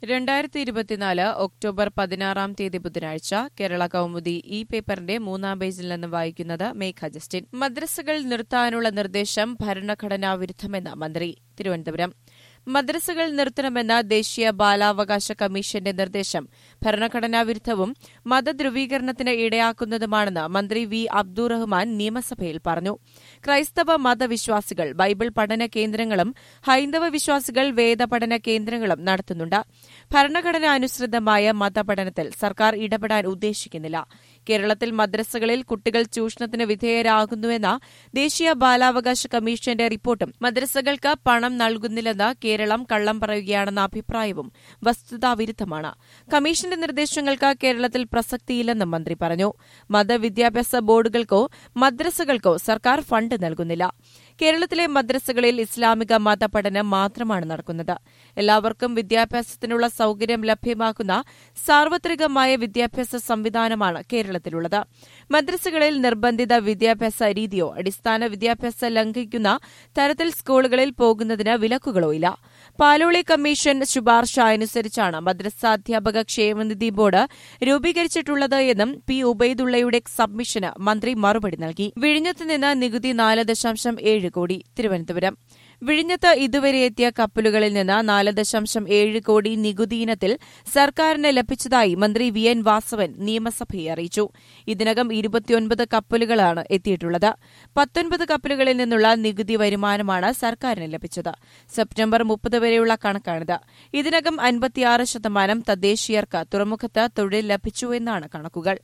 രണ്ടായിരത്തി ഇരുപത്തിനാല് ഒക്ടോബർ പതിനാറാം തീയതി ബുധനാഴ്ച കേരള കൗമുദി ഈ പേപ്പറിന്റെ മൂന്നാം പേജിൽ നിന്ന് വായിക്കുന്നത് മേഘ ജസ്റ്റിൻ മദ്രസകൾ നിർത്താനുള്ള നിർദ്ദേശം ഭരണഘടനാ വിരുദ്ധമെന്ന് മന്ത്രി തിരുവനന്തപുരം മദ്രസകൾ നിർത്തണമെന്ന ദേശീയ ബാലാവകാശ കമ്മീഷന്റെ നിർദ്ദേശം ഭരണഘടനാ വിരുദ്ധവും മതധ്രുവീകരണത്തിന് ഇടയാക്കുന്നതുമാണെന്ന് മന്ത്രി വി അബ്ദുറഹ്മാൻ നിയമസഭയിൽ പറഞ്ഞു ക്രൈസ്തവ മതവിശ്വാസികൾ ബൈബിൾ പഠന കേന്ദ്രങ്ങളും ഹൈന്ദവ വിശ്വാസികൾ വേദപഠന കേന്ദ്രങ്ങളും നടത്തുന്നുണ്ട് ഭരണഘടനാനുസൃതമായ മതപഠനത്തിൽ സർക്കാർ ഇടപെടാൻ ഉദ്ദേശിക്കുന്നില്ല കേരളത്തിൽ മദ്രസകളിൽ കുട്ടികൾ ചൂഷണത്തിന് വിധേയരാകുന്നുവെന്ന ദേശീയ ബാലാവകാശ കമ്മീഷന്റെ റിപ്പോർട്ടും മദ്രസകൾക്ക് പണം നൽകുന്നില്ലെന്ന് കേരളം കള്ളം പറയുകയാണെന്ന അഭിപ്രായവും വസ്തുതാവിരുദ്ധമാണ് കമ്മീഷന്റെ നിർദ്ദേശങ്ങൾക്ക് കേരളത്തിൽ പ്രസക്തിയില്ലെന്നും മന്ത്രി പറഞ്ഞു മതവിദ്യാഭ്യാസ ബോർഡുകൾക്കോ മദ്രസകൾക്കോ സർക്കാർ ഫണ്ട് നൽകുന്നില്ല കേരളത്തിലെ മദ്രസകളിൽ ഇസ്ലാമിക മതപഠനം മാത്രമാണ് നടക്കുന്നത് എല്ലാവർക്കും വിദ്യാഭ്യാസത്തിനുള്ള സൌകര്യം ലഭ്യമാക്കുന്ന സാർവത്രികമായ വിദ്യാഭ്യാസ സംവിധാനമാണ് കേരളത്തിലുള്ളത് മദ്രസകളിൽ നിർബന്ധിത വിദ്യാഭ്യാസ രീതിയോ അടിസ്ഥാന വിദ്യാഭ്യാസ ലംഘിക്കുന്ന തരത്തിൽ സ്കൂളുകളിൽ പോകുന്നതിന് വിലക്കുകളോ ഇല്ല പാലോളി കമ്മീഷൻ ശുപാർശ അനുസരിച്ചാണ് മദ്രസാധ്യാപക ക്ഷേമനിധി ബോർഡ് രൂപീകരിച്ചിട്ടുള്ളത് എന്നും പി ഉബൈദുള്ളയുടെ സബ്മിഷന് മന്ത്രി മറുപടി നൽകി വിഴിഞ്ഞത്ത് നിന്ന് നികുതി നാല് ദശാംശം ഏഴ് കോടി തിരുവനന്തപുരം വിഴിഞ്ഞത്ത് ഇതുവരെ എത്തിയ കപ്പലുകളിൽ നിന്ന് നാല് ദശാംശം ഏഴ് കോടി നികുതി ഇനത്തിൽ സർക്കാരിന് ലഭിച്ചതായി മന്ത്രി വി എൻ വാസവൻ നിയമസഭയെ അറിയിച്ചു ഇതിനകം ഇരുപത്തിയൊൻപത് കപ്പലുകളാണ് എത്തിയിട്ടുള്ളത് പത്തൊൻപത് കപ്പലുകളിൽ നിന്നുള്ള നികുതി വരുമാനമാണ് സർക്കാരിന് ലഭിച്ചത് സെപ്റ്റംബർ മുപ്പത് വരെയുള്ള കണക്കാണിത് ഇതിനകം അൻപത്തിയാറ് ശതമാനം തദ്ദേശീയർക്ക് തുറമുഖത്ത് തൊഴിൽ ലഭിച്ചു എന്നാണ് കണക്കുകൾ